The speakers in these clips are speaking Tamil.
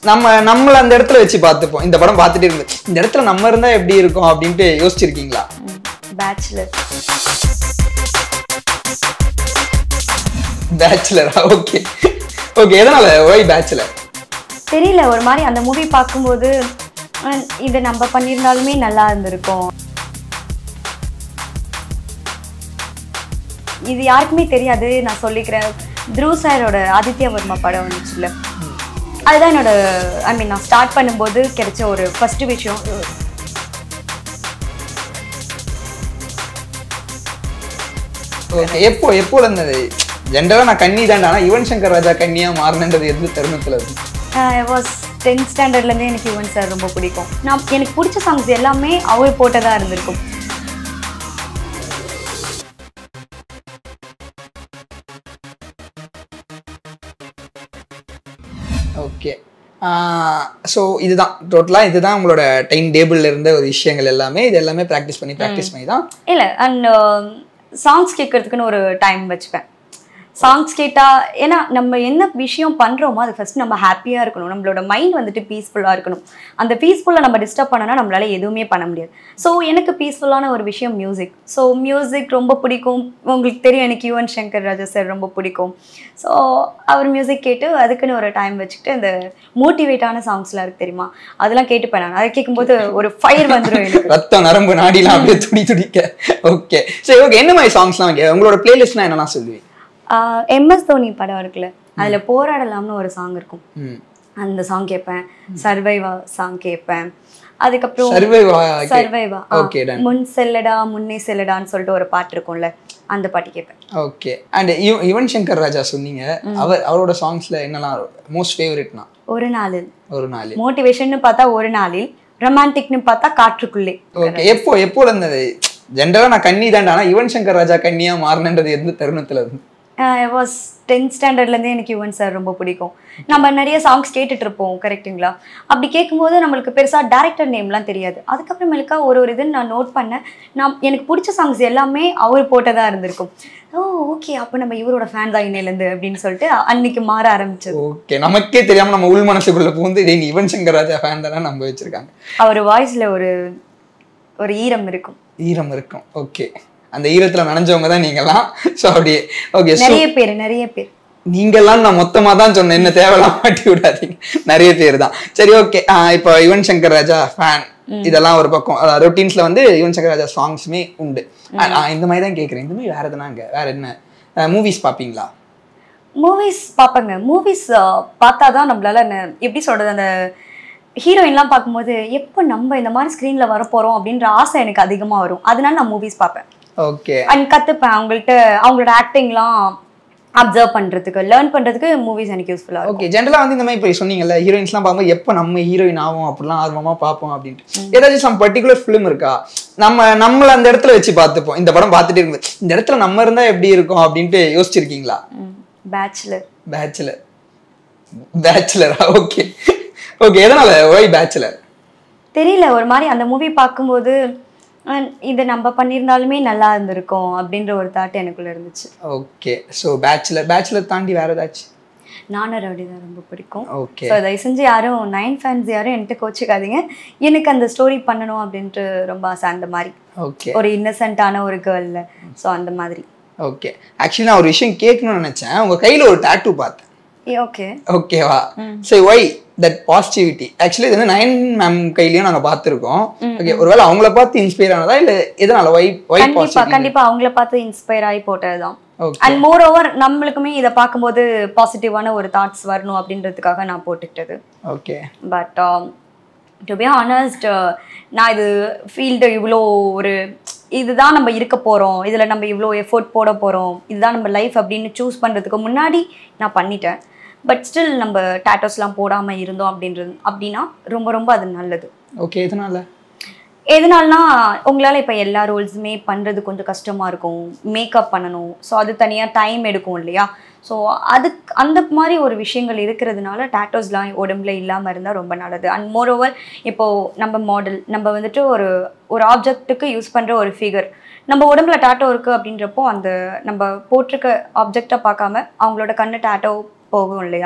நம்ம நம்மள அந்த இடத்துல வச்சு பார்த்துப்போம் இந்த படம் பார்த்துட்டு இருந்து இந்த இடத்துல நம்ம இருந்தா எப்படி இருக்கும் அப்படின்ட்டு யோசிச்சிருக்கீங்களா பேச்சுலர் பேச்சுலரா ஓகே ஓகே எதனால ஒய் பேச்சுலர் தெரியல ஒரு மாதிரி அந்த மூவி பார்க்கும்போது அஹ், இது நம்ம பண்ணியிருந்தாலுமே நல்லா இருந்திருக்கும் இது யாருக்குமே தெரியாது நான் சொல்லிக்கிறேன் த்ரூ சாரோட ஆதித்ய வர்மா படம் வந்துச்சுல்ல அதுதான் என்னோட ஐ மீன் நான் ஸ்டார்ட் பண்ணும்போது கிடைச்ச ஒரு ஃபர்ஸ்ட் விஷயம் ஓகே எப்போ எப்போ இருந்தது ஜென்ரலா நான் கன்னி தாண்டா ஆனா யுவன் சங்கர் ராஜா கன்னியா மாறினது எந்த தருணத்துல இருந்து வாஸ் டென்த் ஸ்டாண்டர்ட்லேருந்தே எனக்கு யுவன் சார் ரொம்ப பிடிக்கும் நான் எனக்கு பிடிச்ச சாங்ஸ் எல்லாமே அவர் போட்டதாக இருந்திருக்கும் ஓகே ஸோ இதுதான் டோட்டலாக இதுதான் உங்களோட டைம் டேபிள்ல இருந்த ஒரு விஷயங்கள் எல்லாமே இது எல்லாமே ப்ராக்டிஸ் பண்ணி ப்ராக்டிஸ் பண்ணி தான் இல்லை அண்ட் சாங்ஸ் கேட்கறதுக்குன்னு ஒரு டைம் வச்சுப்பேன் சாங்ஸ் கேட்டா ஏன்னா நம்ம என்ன விஷயம் பண்றோமோ அது ஃபர்ஸ்ட் நம்ம ஹாப்பியா இருக்கணும் நம்மளோட மைண்ட் வந்துட்டு பீஸ்ஃபுல்லா இருக்கணும் அந்த பீஸ்ஃபுல்லாக நம்ம டிஸ்டர்ப் பண்ணனா நம்மளால எதுவுமே பண்ண முடியாது ஸோ எனக்கு பீஸ்ஃபுல்லான ஒரு விஷயம் மியூசிக் ஸோ மியூசிக் ரொம்ப பிடிக்கும் உங்களுக்கு தெரியும் எனக்கு யுவன் சங்கர் ராஜா சார் ரொம்ப பிடிக்கும் ஸோ அவர் மியூசிக் கேட்டு அதுக்குன்னு ஒரு டைம் வச்சுக்கிட்டு இந்த மோட்டிவேட்டான சாங்ஸ்லாம் இருக்கு தெரியுமா அதெல்லாம் கேட்டுப்பேன் நான் அதை கேட்கும்போது ஒரு ஃபயர் வந்துடும் எனக்கு ரத்தம் நரம்பு நாடிலாம் அப்படியே துடி துடிக்க ஓகே சரி ஓகே என்ன மாதிரி சாங்ஸ்லாம் ஓகே உங்களோட பிளேலிஸ்ட்லாம் என்னலாம் சொல்லுவீங்க எம்எஸ் தோனி படம் இருக்குல்ல அதுல போராடலாம்னு ஒரு சாங் இருக்கும் ம் அந்த சாங் கேட்பேன் சர்வைவா சாங் கேட்பேன் அதுக்கப்புறம் சர்வைவா சர்வைவா Okay, done. முன் செல்லடா முன்னே செல்லடான்னு சொல்லிட்டு ஒரு பாட்டு இருக்கும்ல அந்த பாட்டு கேட்பேன் ஓகே அண்ட் யுவன் சங்கர் ராஜா சொன்னீங்க அவர் அவரோட சாங்ஸ்ல என்னலாம் மோஸ்ட் ஃபேவரட்னா ஒரு நாளில் ஒரு நாள் மோட்டிவேஷன் பார்த்தா ஒரு நாளில் ரொமான்டிக்னு பார்த்தா காற்றுக்குள்ளே ஓகே எப்போ எப்போ இருந்தது ஜென்ரலா நான் கன்னி தாண்டா ஆனா யுவன் சங்கர் ராஜா கன்னியா மாறினது எந்த தருணத்துல இருந்து வாஸ் டென்த் ஸ்டாண்டர்ட்லேருந்தே எனக்கு யுவன் சார் ரொம்ப பிடிக்கும் நம்ம நிறைய சாங்ஸ் கேட்டுட்டு இருப்போம் கரெக்ட்டுங்களா அப்படி கேட்கும்போது நம்மளுக்கு பெருசாக டேரக்டர் நேம்லாம் தெரியாது அதுக்கப்புறமேலுக்கா ஒரு ஒரு இது நான் நோட் பண்ணேன் நான் எனக்கு பிடிச்ச சாங்ஸ் எல்லாமே அவர் போட்டதாக இருந்திருக்கும் ஓ ஓகே அப்போ நம்ம இவரோட ஃபேன் தான் இன்னையிலேருந்து அப்படின்னு சொல்லிட்டு அன்னைக்கு மாற ஆரம்பிச்சது ஓகே நமக்கே தெரியாம நம்ம உள் மனசுக்குள்ள புகுந்து டேய் நீ யுவன் சங்கர் ராஜா ஃபேன் தானே நம்ப வச்சிருக்காங்க அவர் வாய்ஸில் ஒரு ஒரு ஈரம் இருக்கும் ஈரம் இருக்கும் ஓகே அந்த ஈரத்துல நனைஞ்சவங்க தான் நீங்கலாம் ஸோ அப்படியே ஓகே நிறைய பேர் நிறைய பேர் நீங்கெல்லாம் நான் மொத்தமா தான் சொன்னேன் என்ன தேவையில்லாம மாட்டி விடாதீங்க நிறைய பேர் தான் சரி ஓகே இப்போ யுவன் சங்கர் ராஜா ஃபேன் இதெல்லாம் ஒரு பக்கம் ரொட்டீன்ஸ்ல வந்து யுவன் சங்கர் ராஜா சாங்ஸுமே உண்டு ஆ, நான் இந்த மாதிரி தான் கேட்குறேன் இந்த மாதிரி வேற எதுனாங்க வேற என்ன மூவிஸ் பார்ப்பீங்களா மூவிஸ் பார்ப்பேங்க மூவிஸ் பார்த்தா தான் நம்மளால ந- எப்படி சொல்றது அந்த ஹீரோயின்லாம் பார்க்கும்போது எப்போ நம்ம இந்த மாதிரி ஸ்க்ரீனில் வரப்போகிறோம் அப்படின்ற ஆசை எனக்கு அதிகமாக வரும் அதனால நான் மூவிஸ் பார்ப்பேன் ஓகே அண்ட் கற்றுப்பேன் அவங்கள்ட்ட அவங்களோட ஆக்டிங்லாம் அப்சர்வ் பண்ணுறதுக்கு லேர்ன் பண்ணுறதுக்கு மூவிஸ் எனக்கு யூஸ்ஃபுல்லாக இருக்கும் ஓகே ஜென்ரலா வந்து இந்த மாதிரி இப்போ சொன்னீங்கல்ல ஹீரோயின்ஸ்லாம் பார்க்கும்போது எப்போ நம்ம ஹீரோயின் ஆகும் அப்படிலாம் ஆர்வமா பார்ப்போம் அப்படின்ட்டு ஏதாச்சும் சம் பர்டிகுலர் ஃபிலிம் இருக்கா நம்ம நம்மள அந்த இடத்துல வச்சு பார்த்துப்போம் இந்த படம் பார்த்துட்டு இருந்து இந்த இடத்துல நம்ம இருந்தா எப்படி இருக்கும் அப்படின்ட்டு யோசிச்சிருக்கீங்களா பேச்சுலர் பேச்சுலர் பேச்சுலரா ஓகே ஓகே எதனால ஒய் பேச்சுலர் தெரியல ஒரு மாதிரி அந்த மூவி பார்க்கும்போது அஹ், இது நம்ம பண்ணியிருந்தாலுமே நல்லா இருந்திருக்கும் அப்படின்ற ஒரு தாட் எனக்குள்ள இருந்துச்சு ஓகே ஸோ பேச்சுலர் பேச்சுலர் தாண்டி வேற ஏதாச்சும் நானும் ரவுடி தான் ரொம்ப பிடிக்கும் ஓகே ஸோ தயவு செஞ்சு யாரும் நைன் ஃபேன்ஸ் யாரும் என்கிட்ட கோச்சிக்காதீங்க எனக்கு அந்த ஸ்டோரி பண்ணணும் அப்படின்ட்டு ரொம்ப ஆசை அந்த மாதிரி ஓகே ஒரு இன்னசென்ட்டான ஒரு கேர்ளில் ஸோ அந்த மாதிரி ஓகே ஆக்சுவலி நான் ஒரு விஷயம் கேட்கணும்னு நினைச்சேன் உங்க கையில ஒரு டாட்டூ பார்த்தேன் ஏ ஓகே ஓகேவா சரி ஒய் தட் பாசிட்டிவிட்டி ஆக்சுவலி இது வந்து நயன் மேம் கையிலயும் நாங்க பார்த்துருக்கோம் ஓகே ஒருவேளை அவங்கள பார்த்து இன்ஸ்பயர் ஆனதா இல்ல எதனால ஒய் ஒய் கண்டிப்பா பாசிட்டிவ் கண்டிப்பா அவங்கள பார்த்து இன்ஸ்பயர் ஆகி போட்டதுதான் ஓகே அண்ட் மோர் ஓவர் நம்மளுக்குமே இதை பார்க்கும்போது பாசிட்டிவான ஒரு தாட்ஸ் வரணும் அப்படின்றதுக்காக நான் போட்டுக்கிட்டது okay but to be honest நான் இது ஃபீல்டு இவ்வளோ ஒரு இதுதான் நம்ம இருக்க போகிறோம் இதில் நம்ம இவ்வளோ எஃபோர்ட் போட போகிறோம் இதுதான் நம்ம லைஃப் அப்படின்னு சூஸ் பண்ணுறதுக்கு முன்னாடி நான் பண்ணிட்டேன் பட் ஸ்டில் நம்ம டேட்டோஸ்லாம் போடாமல் இருந்தோம் அப்படின்றது அப்படின்னா ரொம்ப ரொம்ப அது நல்லது ஓகே எதனால எதனாலனா உங்களால் இப்போ எல்லா ரோல்ஸுமே பண்ணுறது கொஞ்சம் கஷ்டமாக இருக்கும் மேக்கப் பண்ணணும் ஸோ அது தனியாக டைம் எடுக்கும் இல்லையா ஸோ அதுக்கு அந்த மாதிரி ஒரு விஷயங்கள் இருக்கிறதுனால டேட்டோஸ்லாம் உடம்புல இல்லாமல் இருந்தால் ரொம்ப நல்லது அண்ட் மோர் ஓவர் இப்போது நம்ம மாடல் நம்ம வந்துட்டு ஒரு ஒரு ஆப்ஜெக்ட்டுக்கு யூஸ் பண்ணுற ஒரு ஃபிகர் நம்ம உடம்புல டேட்டோ இருக்குது அப்படின்றப்போ அந்த நம்ம போட்டிருக்க ஆப்ஜெக்டை பார்க்காம அவங்களோட கண்ணு டேட்டோ போகும் இல்லையா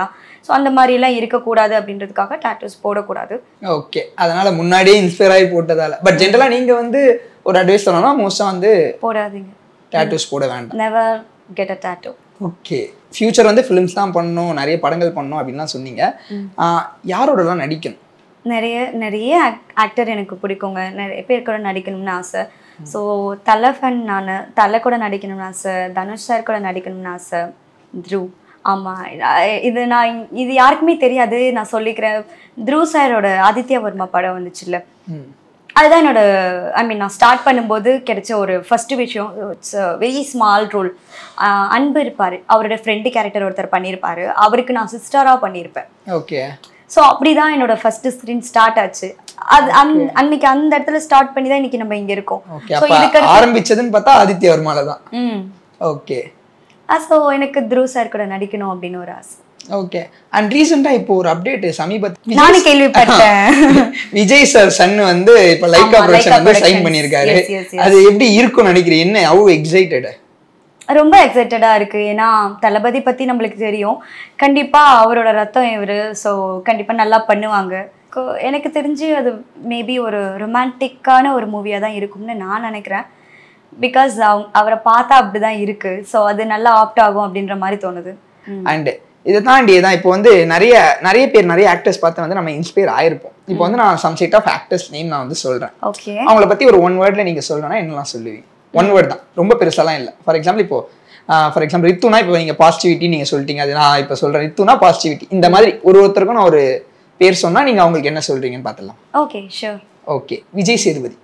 ஸோ அந்த மாதிரிலாம் இருக்கக்கூடாது அப்படின்றதுக்காக டேட்டூஸ் போடக்கூடாது ஓகே அதனால முன்னாடியே இன்ஸ்பயர் ஆகி போட்டதால பட் ஜென்ரலா நீங்க வந்து ஒரு அட்வைஸ் சொல்லணும்னா மோஸ்டா வந்து போடாதீங்க டேட்டூஸ் போட வேண்டாம் never get a tattoo okay future வந்து ஃபிலிம்ஸ் தான் பண்ணணும் நிறைய படங்கள் பண்ணணும் அப்படின்லாம் சொன்னீங்க ஆஹ் யாரோடலாம் நடிக்கணும் நிறைய நிறைய ஆக்டர் எனக்கு பிடிக்குங்க நிறைய பேர் கூட நடிக்கணும்னு ஆசை ஸோ தலை ஃபன் நான் தலை கூட நடிக்கணும்னு ஆசை தனுஷ் சார் கூட நடிக்கணும்னு ஆசை த்ரூ ஆமாம் இது நான் இங்க- இது யாருக்குமே தெரியாது நான் சொல்லிக்கிறேன் த்ரூ சாரோட ஆதித்யா வர்மா படம் வந்துச்சுல்ல ம். அதுதான் என்னோட ஐ மீன் நான் ஸ்டார்ட் பண்ணும்போது கிடைச்ச ஒரு ஃபர்ஸ்ட் விஷயம் இட்ஸ் வெரி ஸ்மால் ரோல் அன்பு இருப்பார் அவரோட ஃப்ரெண்டு கேரக்டர் ஒருத்தர் பண்ணியிருப்பாரு அவருக்கு நான் சிஸ்டராக பண்ணியிருப்பேன் ஓகே ஸோ அப்படிதான் என்னோட ஃபர்ஸ்ட் ஸ்க்ரீன் ஸ்டார்ட் ஆச்சு அது அன் அன்னைக்கு அந்த இடத்துல ஸ்டார்ட் பண்ணி தான் இன்னைக்கு நம்ம இங்க இருக்கோம் ஓகே ஸோ அப்ப இதுக்கு ஆரம்பிச்சதுன்னு பார்த்தா ஆதித்ய வர்மால தான் ம் ஓகே ஸோ எனக்கு த்ரூ சார் கூட நடிக்கணும் அப்படின்னு ஒரு ஆசை ஓகே அண்ட் ரீசெண்டா இப்போ ஒரு அப்டேட் சமீபத்தில் நானும் கேள்விப்பட்டேன் விஜய் சார் சன் வந்து இப்ப லைக்கா ஆமா, ப்ரொடக்ஷன் லைக்கா வந்து சைன் Productions. பண்ணியிருக்காரு Yes, yes, yes. அது எப்படி இருக்கும்னு நினைக்கிறேன் என்ன அவ்வளோ எக்ஸைட்டட் ரொம்ப எக்ஸைட்டடா இருக்கு ஏன்னா தளபதி பத்தி நம்மளுக்கு தெரியும் கண்டிப்பா அவரோட ரத்தம் இவரு ஸோ கண்டிப்பா நல்லா பண்ணுவாங்க கொ- எனக்கு தெரிஞ்சு அது மேபி ஒரு ரொமான்டிக்கான ஒரு மூவியா தான் இருக்கும்னு நான் நினைக்கிறேன் பிகாஸ் அவரை பார்த்தா அப்படிதான் இருக்கு ஸோ அது நல்லா ஆப்ட் ஆகும் அப்படின்ற மாதிரி தோணுது அண்ட் இதை தாண்டி தான் இப்போ வந்து நிறைய நிறைய பேர் நிறைய ஆக்டர்ஸ் பார்த்து வந்து நம்ம இன்ஸ்பயர் ஆயிருப்போம் இப்போ வந்து நான் some set of actors name நான் வந்து சொல்றேன் ஓகே அவங்கள பத்தி ஒரு ஒன் வேர்ட்ல நீங்க சொல்லணும்னா என்னலாம் சொல்லுவீங்க ஒன் வேர்ட் தான் ரொம்ப பெருசாலாம் இல்லை ஃபார் எக்ஸாம்பிள் இப்போ ஃபார் எக்ஸாம்பிள் ரித்துனா இப்போ நீங்க பாசிட்டிவிட்டி நீங்க சொல்லிட்டீங்க அது நான் இப்போ சொல்றேன் ரித்துனா பாசிட்டிவிட்டி இந்த மாதிரி ஒரு ஒருத்தருக்கும் நான் ஒரு பேர் சொன்னா நீங்க அவங்களுக்கு என்ன சொல்றீங்கன்னு பார்த்துலாம் okay sure okay Vijay Sethupathi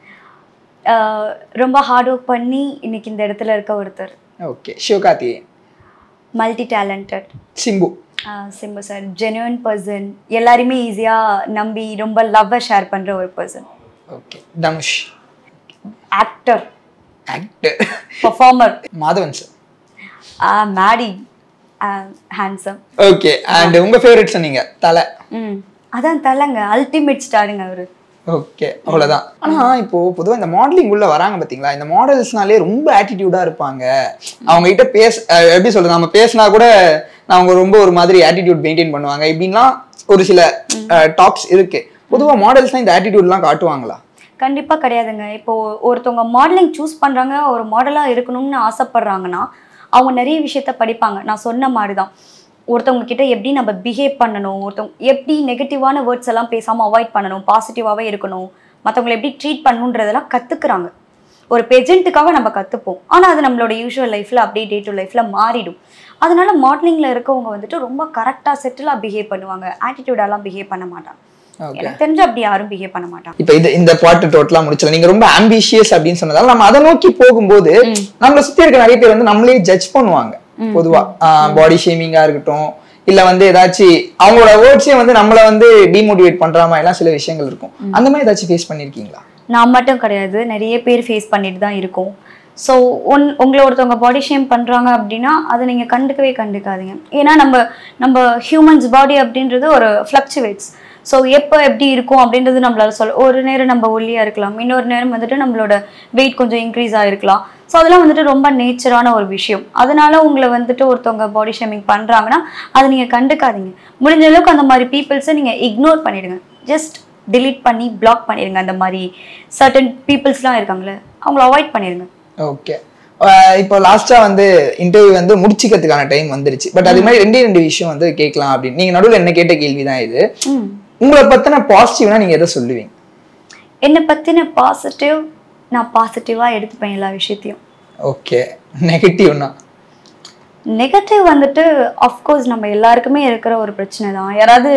ரொம்ப ஹார்ட் ஒர்க் பண்ணி இன்னைக்கு இந்த இடத்துல இருக்க ஒருத்தர் okay Sivakarthikeyan multi talented Simbu Simbu sir genuine person எல்லாரையுமே ஈஸியாக நம்பி ரொம்ப லவ்வை ஷேர் பண்ணுற ஒரு person okay Dhanush actor actor performer Madhavan sir Maddy handsome okay and உங்க ஃபேவரட் சொன்னீங்க தலை ம் அதான் தலைங்க அல்டிமேட் ஸ்டாருங்க அவரு ஓகே அவ்வளவுதான் ஆனா இப்போ பொதுவா இந்த மாடலிங் உள்ள வராங்க பாத்தீங்களா இந்த மாடல்ஸ்னாலே ரொம்ப ஆட்டிடியூடா இருப்பாங்க அவங்க கிட்ட பேச அஹ் எப்படி சொல்றது நம்ம பேசினா கூட அவங்க ரொம்ப ஒரு மாதிரி ஆட்டிடியூட் மெயின்டைன் பண்ணுவாங்க இப்படின்லாம் ஒரு சில டாப்ஸ் இருக்கு பொதுவா மாடல்ஸ் தான் இந்த ஆட்டிடியூட்லாம் காட்டுவாங்களா கண்டிப்பா கிடையாதுங்க இப்போ ஒருத்தவங்க மாடலிங் சூஸ் பண்றாங்க ஒரு மாடலா இருக்கணும்னு ஆசைப்படுறாங்கன்னா அவங்க நிறைய விஷயத்த படிப்பாங்க நான் சொன்ன மாதிரி தான் ஒருத்தவங்க கிட்ட எப்படி நம்ம பிஹேவ் பண்ணணும் ஒருத்தவங்க எப்படி நெகட்டிவான வேர்ட்ஸ் எல்லாம் பேசாம அவாய்ட் பண்ணணும் பாசிட்டிவாவே இருக்கணும் மற்றவங்களை எப்படி ட்ரீட் பண்ணணுன்றதெல்லாம் கத்துக்கிறாங்க ஒரு பெஜென்ட்டுக்காக நம்ம கத்துப்போம் ஆனா அது நம்மளோட யூஷுவல் லைஃப்ல அப்படியே டே டு லைஃப்ல மாறிடும் அதனால மாடலிங்ல இருக்கவங்க வந்துட்டு ரொம்ப கரெக்டா செட்டிலா பிஹேவ் பண்ணுவாங்க ஆட்டிடியூடாலாம் பிஹேவ் பண்ண மாட்டாங்க ஓகே எனக்கு தெரிஞ்சு அப்படி யாரும் பிஹேவ் பண்ண மாட்டாங்க இப்போ இது இந்த பாட்டு டோட்டலா முடிச்சல நீங்க ரொம்ப ஆம்பிஷியஸ் அப்படின்னு சொன்னதால நம்ம அதை நோக்கி போகும்போது நம்மள சுத்தி இருக்க நிறைய பேர் வந்து நம்மளே ஜட்ஜ் பண்ணுவாங்க பொதுவா பாடி ஷேமிங்கா இருக்கட்டும் இல்ல வந்து ஏதாச்சும் அவங்களோட வேர்ட்ஸே வந்து நம்மள வந்து டிமோட்டிவேட் பண்ற மாதிரி எல்லாம் சில விஷயங்கள் இருக்கும் அந்த மாதிரி ஏதாச்சும் ஃபேஸ் பண்ணிருக்கீங்களா நான் மட்டும் கிடையாது நிறைய பேர் ஃபேஸ் பண்ணிட்டு தான் இருக்கோம் ஸோ ஒன் உங்களை ஒருத்தவங்க பாடி ஷேம் பண்ணுறாங்க அப்படின்னா அதை நீங்கள் கண்டுக்கவே கண்டுக்காதீங்க ஏன்னா நம்ம நம்ம ஹியூமன்ஸ் பாடி அப்படின்றது ஒரு ஃப்ளக்சுவேட்ஸ் ஸோ எப்போ எப்படி இருக்கும் அப்படின்றது நம்மளால சொல்ல ஒரு நேரம் நம்ம ஒல்லியாக இருக்கலாம் இன்னொரு நேரம் வந்துட்டு நம்மளோட வெயிட் கொஞ்சம் இன்க்ரீஸ் ஆகிருக்கலாம் ஸோ அதெல்லாம் வந்துட்டு ரொம்ப நேச்சரான ஒரு விஷயம் அதனால உங்களை வந்துட்டு ஒருத்தவங்க பாடி ஷேமிங் பண்ணுறாங்கன்னா அதை நீங்கள் கண்டுக்காதீங்க முடிஞ்ச அளவுக்கு அந்த மாதிரி பீப்புள்ஸை நீங்கள் இக்னோர் பண்ணிடுங்க ஜஸ்ட் delete பண்ணி பிளாக் பண்ணிடுங்க அந்த மாதிரி சர்டன் பீப்புள்ஸ்லாம் இருக்காங்களே அவங்கள அவாய்ட் பண்ணிடுங்க ஓகே இப்போ லாஸ்டா வந்து இன்டர்வியூ வந்து முடிச்சுக்கிறதுக்கான டைம் வந்துருச்சு பட் அது மாதிரி ரெண்டே ரெண்டு விஷயம் வந்து கேட்கலாம் அப்படின்னு நீங்க நடுவில் என்ன கேட்ட கேள்விதான் இது ம் உங்களை பத்தின பாசிட்டிவ்னா நீங்க எதை சொல்லுவீங்க என்னை பற்றின பாசிட்டிவ் நான் பாசிட்டிவாக எடுத்துப்பேன் எல்லா விஷயத்தையும் ஓகே நெகட்டிவ்னா நெகட்டிவ் வந்துட்டு அஃப்கோர்ஸ் நம்ம எல்லாருக்குமே இருக்கிற ஒரு பிரச்சனை தான் யாராவது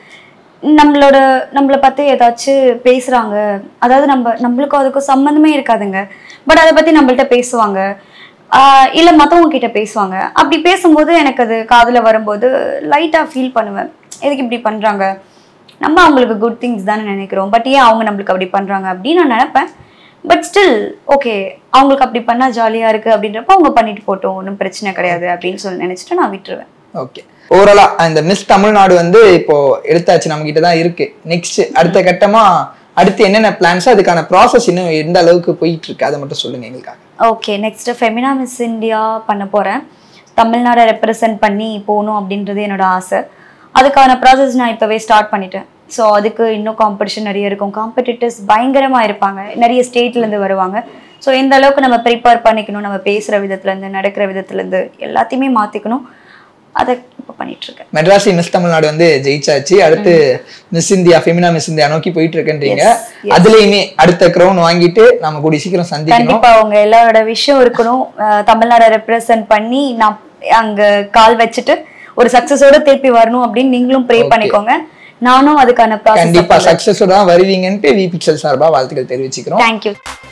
நம்மளோட நம்மளை பற்றி ஏதாச்சும் பேசுகிறாங்க அதாவது நம்ம நம்மளுக்கும் அதுக்கும் சம்மந்தமே இருக்காதுங்க பட் அதை பற்றி நம்மள்ட்ட பேசுவாங்க இல்லை மற்றவங்க கிட்ட பேசுவாங்க அப்படி பேசும்போது எனக்கு அது காதில் வரும்போது லைட்டாக ஃபீல் பண்ணுவேன் எதுக்கு இப்படி பண்ணுறாங்க நம்ம அவங்களுக்கு குட் திங்ஸ் தானே நினைக்கிறோம் பட் ஏன் அவங்க நம்மளுக்கு அப்படி பண்ணுறாங்க அப்படின்னு நான் நினைப்பேன் பட் ஸ்டில் ஓகே அவங்களுக்கு அப்படி பண்ணால் ஜாலியாக இருக்குது அப்படின்றப்ப அவங்க பண்ணிட்டு போட்டோம் ஒன்றும் பிரச்சனை கிடையாது அப்படின்னு சொல்லி நினச்சிட்டு நான் விட்டுருவேன் ஓகே ஓவராலா அந்த மிஸ் தமிழ்நாடு வந்து இப்போ எடுத்தாச்சு நம்ம கிட்ட தான் இருக்கு நெக்ஸ்ட் அடுத்த கட்டமா அடுத்து என்னென்ன பிளான்ஸ் அதுக்கான ப்ராசஸ் இன்னும் எந்த அளவுக்கு போயிட்டு இருக்கு அதை மட்டும் சொல்லுங்க எங்களுக்காக okay next Femina Miss India பண்ண போகிறேன் தமிழ்நாடை ரெப்ரசன்ட் பண்ணி போகணும் அப்படின்றது என்னோட ஆசை அதுக்கான ப்ராசஸ் நான் இப்போவே ஸ்டார்ட் பண்ணிட்டேன் ஸோ அதுக்கு இன்னும் காம்படிஷன் நிறைய இருக்கும் காம்படிட்டர்ஸ் பயங்கரமாக இருப்பாங்க நிறைய ஸ்டேட்லேருந்து வருவாங்க ஸோ எந்த அளவுக்கு நம்ம ப்ரிப்பேர் பண்ணிக்கணும் நம்ம பேசுகிற விதத்துலேருந்து நடக்கிற விதத்துலேருந்து எல்லாத்தையுமே மாற்றிக்கணும் அதை இப்போ பண்ணிட்டு இருக்கேன் மெட்ராஸ் மிஸ் தமிழ்நாடு வந்து ஜெயிச்சாச்சு அடுத்து Miss India Femina Miss India நோக்கி போயிட்டு இருக்குன்றீங்க அதுலயுமே அடுத்த கிரௌன் வாங்கிட்டு நம்ம கூடிய சீக்கிரம் சந்திக்கணும் கண்டிப்பா அவங்க எல்லாரோட விஷயம் இருக்கணும் அஹ் தமிழ்நாடை ரெப்ரசன்ட் பண்ணி நான் அங்க கால் வச்சுட்டு ஒரு சக்சஸோட திருப்பி வரணும் அப்படின்னு நீங்களும் ப்ரே பண்ணிக்கோங்க நானும் அதுக்கான ப்ராசஸ் கண்டிப்பா சக்சஸோட தான் வருவீங்கன்ட்டு வி பிக்சல் சார்பா வாழ்த்துக்கள் தெரிவிச்சுக்கிறோம் தேங்க்யூ